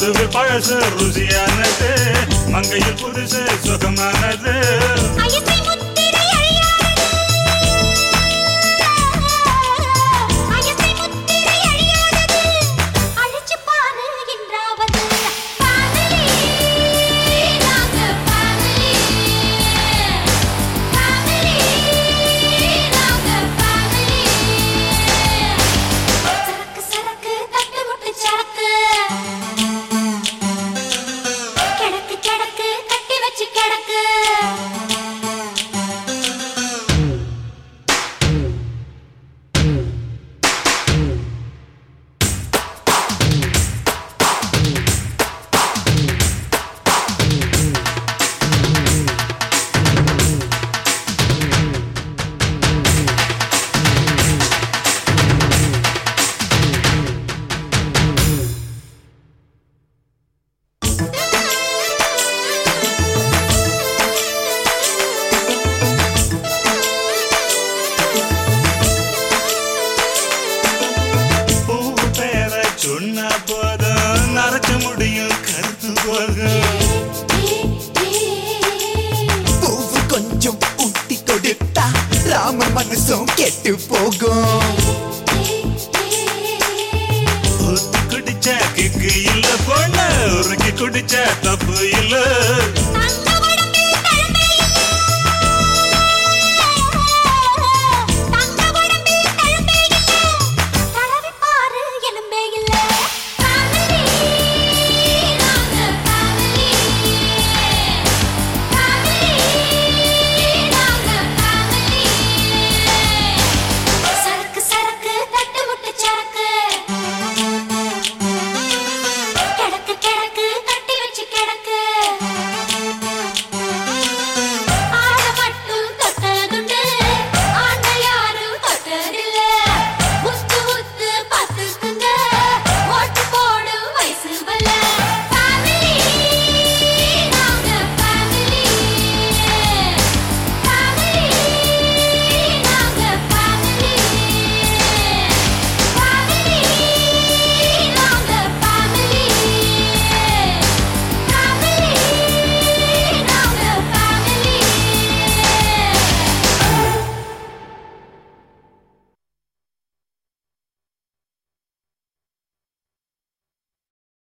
மதுவில் பழசு ருசியானது மங்கையில் புதுசு சுகமானது அயற்றை முத்திரை அழியாதது. அயற்றை முத்திரை அழியாதது. அழைச்சுப் பாரு என்றாவது. Family, நாங்க family. Family, நாங்க family. சரக்கு சரக்கு தட்டு முட்டு சரக்கு கிடக்கு கிடக்கு கட்டி வச்சு கிடக்கு பூ பேர சொன்ன போதும் நரைச்ச முடியும் கருத்து போகும் பூவு கொஞ்சம் ஊட்டி கொடுத்தா ராம மனசும் கெட்டு போகும் ஊத்தி குடிச்ச கிக்கு இல்ல பொண்ணு உருக்கி குடிச்ச தப்பு இல்ல